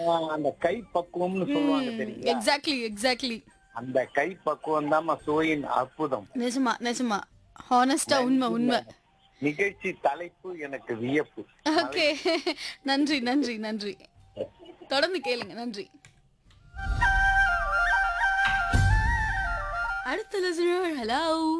ஆஹ் அந்த கை பக்குவம்னு சொல்லுவாங்க தெரியுங்களா எக்ஸாக்ட்லி எக்ஸாக்ட்லி அந்த கை பக்குவம் தான் சுவையின் அற்புதம் நிஜமா நிஜமா ஹானஸ்டா உண்மை உண்மை நிகழ்ச்சி தலைப்பு எனக்கு வியப்பு ஓகே நன்றி நன்றி நன்றி தொடர்ந்து கேளுங்க நன்றி அடுத்த லிசனர் ஹலோ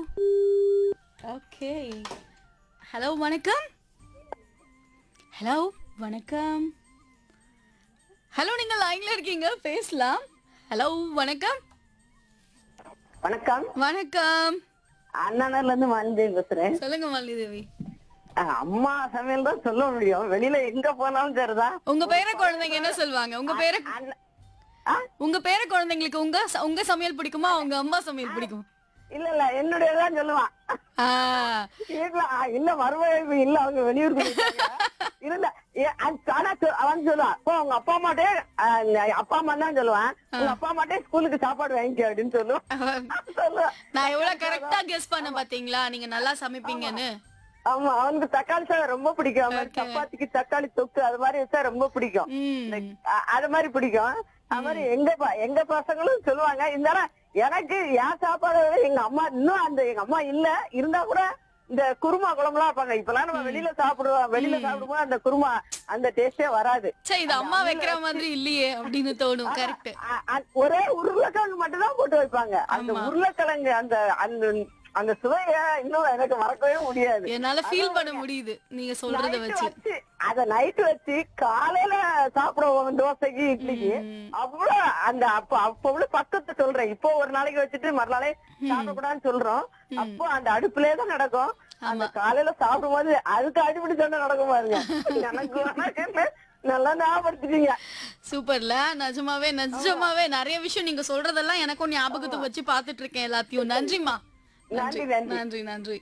ஓகே ஹலோ வணக்கம் ஹலோ வணக்கம் ஹலோ நீங்க லைன்ல இருக்கீங்க பேசலாம் ஹலோ வணக்கம் வணக்கம் வணக்கம் அண்ணாநர்ல இருந்து மாலந்தேவி பேசுறேன் சொல்லுங்க மாலினி தேவி அஹ் அம்மா சமையல் தான் சொல்ல முடியும் வெளியில எங்க போனாலும் சரிதான் உங்க பேர குழந்தைங்க என்ன சொல்லுவாங்க உங்க பேர அண்ணா- ஆ? உங்க பேர குழந்தைங்களுக்கு உங்க ச- உங்க சமையல் பிடிக்குமா உங்க அம்மா சமையல் பிடிக்கும் இல்ல இல்ல என்னுடையதான் சொல்லுவான் ஆ, இல்ல ஆ, இல்ல மறுபடியும் இல்ல அவங்க வெளியூர் இல்ல ஏ, அது ஆனா சொ- அவன் சொல்லுவான் இப்போ உங்க அப்பா அம்மாட்டே அஹ், அப்பா அம்மா தான் சொல்லுவான் உங்க அப்பா அம்மாட்டே ஸ்கூலுக்கு சாப்பாடு வாங்கிக்க அப்படின்னு சொல்லுவான் சொல்லுவான் நான் எவ்வளவு கரெக்டா கெஸ் பண்ண பாத்தீங்களா நீங்க நல்லா சமைப்பீங்கன்னு ஆமா அவனுக்கு தக்காளி சாதம் ரொம்ப பிடிக்கும் அது மாதிரி Okay. சப்பாத்திக்கு தக்காளி தொக்கு அது மாதிரி வச்சா ரொம்ப பிடிக்கும் ம் அ- அது மாதிரி பிடிக்கும் அது மாதிரி எங்க ப- எங்க பசங்களும் சொல்லுவாங்க இருந்தாலும் எனக்கு என் சாப்பாடை விட எங்க அம்மா இன்னும் அந்த எங்க அம்மா இல்ல இருந்தா கூட இந்த குருமா குழம்புலாம் வைப்பாங்க இப்பெல்லாம் நம்ம வெளியில சாப்பிடுவோம் வெளியில சாப்பிடும்போது அந்த குருமா அந்த டேஸ்டே வராது சரி இது அம்மா வைக்கிற மாதிரி இல்லையே அப்படின்னு தோணும் கரெக்ட் அ- அ- ஒரே உருளைக்கிழங்கு மட்டும் தான் போட்டு வைப்பாங்க அந்த ஆமா. உருளைக்கிழங்கு அந்த அந்த அந்த சுவைய இன்னும் எனக்கு மறக்கவே முடியாது என்னால ஃபீல் பண்ண முடியுது நீங்க சொல்றத Night வச்சு வச்சு அத நைட் வச்சு காலையில சாப்பிடுவோம் தோசைக்கு இட்லிக்கு ம். அவ்வளவு அந்த அப்ப அப்ப உள்ள பக்கத்தை சொல்றேன் இப்போ ஒரு நாளைக்கு வச்சுட்டு மறுநாளே சாப்பிடக்கூடாதுன்னு சொல்றோம் அப்போ அந்த அடுப்புலயே தான் நடக்கும் அந்த காலையில சாப்பிடும்போது அதுக்கு அடிப்படி சொன்ன நடக்கும் பாருங்க எனக்கு உனக்கு நல்லா ஞாபகப்படுத்திட்டீங்க சூப்பர்ல நிஜமாவே நிஜமாவே நிறைய விஷயம் நீங்க சொல்றதெல்லாம் எனக்கும் ஞாபகத்துக்கு வச்சு பாத்துட்டு இருக்கேன் எல்லாத்தையும் நன்றிமா நன்றி நன்றி, நன்றி. நன்றி நன்றி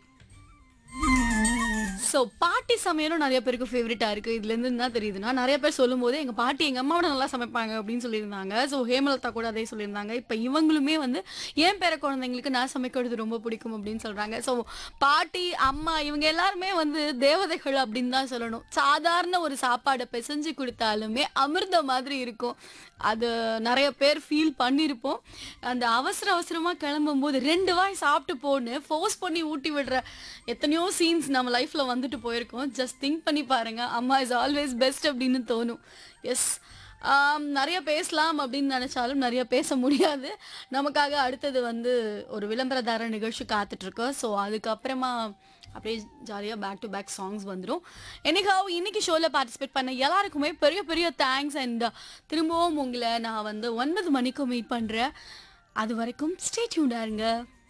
சோ பாட்டி சமையலும் நிறைய பேருக்கு ஃபேவரட்டா இருக்கு இதுல இருந்து என்ன தெரியுதுன்னா நிறைய பேர் சொல்லும் போது எங்க பாட்டி எங்க அம்மாவோட நல்லா சமைப்பாங்க அப்படின்னு சொல்லியிருந்தாங்க சோ ஹேமலதா கூட அதே சொல்லியிருந்தாங்க இப்ப இவங்களுமே வந்து என் பேர குழந்தைங்களுக்கு நான் சமைக்கிறது ரொம்ப பிடிக்கும் அப்படின்னு சொல்றாங்க சோ பாட்டி அம்மா இவங்க எல்லாருமே வந்து தேவதைகள் அப்படின்னு தான் சொல்லணும் சாதாரண ஒரு சாப்பாடை பிசைஞ்சு கொடுத்தாலுமே அமிர்த மாதிரி இருக்கும் அது நிறைய பேர் ஃபீல் பண்ணியிருப்போம் அந்த அவசர அவசரமா கிளம்பும் போது ரெண்டு வாய் சாப்பிட்டு போன்னு ஃபோர்ஸ் பண்ணி ஊட்டி விடுற எத்தனையோ சீன்ஸ் நம்ம லைஃப்ல வந்துட்டு போயிருக்கோம் ஜஸ்ட் திங்க் பண்ணி பாருங்க அம்மா இஸ் ஆல்வேஸ் பெஸ்ட் அப்படின்னு தோணும் எஸ் நிறைய பேசலாம் அப்படின்னு நினைச்சாலும் நிறைய பேச முடியாது நமக்காக அடுத்தது வந்து ஒரு விளம்பரதார நிகழ்ச்சி காத்துட்டு இருக்கு ஸோ அதுக்கப்புறமா அப்படியே ஜாலியாக பேக் டு பேக் சாங்ஸ் வந்துடும் என்னைக்காவும் இன்னைக்கு ஷோவில் பார்ட்டிசிபேட் பண்ண எல்லாருக்குமே பெரிய பெரிய தேங்க்ஸ் அண்ட் திரும்பவும் உங்களை நான் வந்து ஒன்பது மணிக்கு மீட் பண்ணுறேன் அது வரைக்கும் ஸ்டே டியூனாக இருங்க